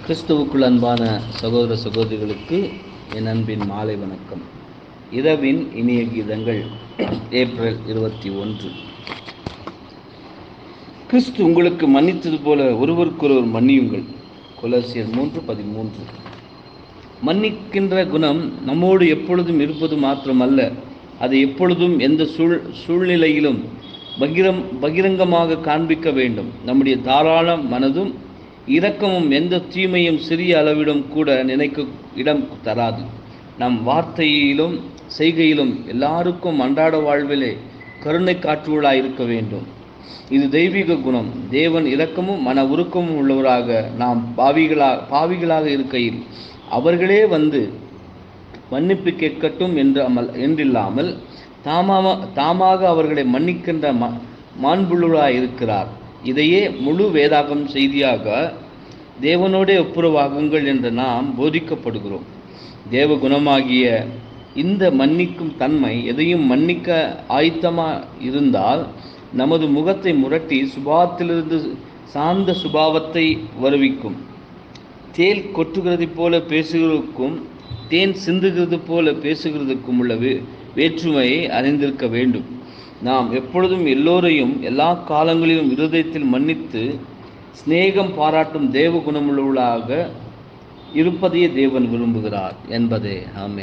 கிறிஸ்துவுக்குள் அன்பான சகோதர சகோதரிகளுக்கு என் அன்பின் மாலை வணக்கம் இரவின் இனிய கீதங்கள் ஏப்ரல் இருபத்தி ஒன்று கிறிஸ்து உங்களுக்கு மன்னித்தது போல ஒருவருக்கொருவர் மன்னியுங்கள் கொலசியர் மூன்று பதிமூன்று மன்னிக்கின்ற குணம் நம்மோடு எப்பொழுதும் இருப்பது மாத்திரமல்ல அதை எப்பொழுதும் எந்த சூழ் சூழ்நிலையிலும் பகிரம் பகிரங்கமாக காண்பிக்க வேண்டும் நம்முடைய தாராள மனதும் இரக்கமும் எந்த தீமையும் சிறிய அளவிலும் கூட நினைக்க இடம் தராது நம் வார்த்தையிலும் செய்கையிலும் எல்லாருக்கும் அன்றாட வாழ்விலே கருணை காற்றுவளாய் இருக்க வேண்டும் இது தெய்வீக குணம் தேவன் இரக்கமும் மன உருக்கமும் உள்ளவராக நாம் பாவிகளாக பாவிகளாக இருக்கையில் அவர்களே வந்து மன்னிப்பு கேட்கட்டும் என்று அமல் என்றில்லாமல் தாமாக தாமாக அவர்களை மன்னிக்கின்ற ம மாண்புள்ளாய் இருக்கிறார் இதையே முழு வேதாகம் செய்தியாக தேவனோடே ஒப்புரவாகுங்கள் என்று நாம் போதிக்கப்படுகிறோம் தேவ குணமாகிய இந்த மன்னிக்கும் தன்மை எதையும் மன்னிக்க ஆயத்தமா இருந்தால் நமது முகத்தை முரட்டி சுபாவத்திலிருந்து சார்ந்த சுபாவத்தை வருவிக்கும் தேல் கொட்டுகிறது போல பேசுகிறதுக்கும் தேன் சிந்துகிறது போல பேசுகிறதுக்கும் உள்ள வே வேற்றுமையை அறிந்திருக்க வேண்டும் நாம் எப்பொழுதும் எல்லோரையும் எல்லா காலங்களிலும் இருதயத்தில் மன்னித்து சிநேகம் பாராட்டும் தேவ குணமுள்ளவர்களாக இருப்பதையே தேவன் விரும்புகிறார் என்பதே ஆமே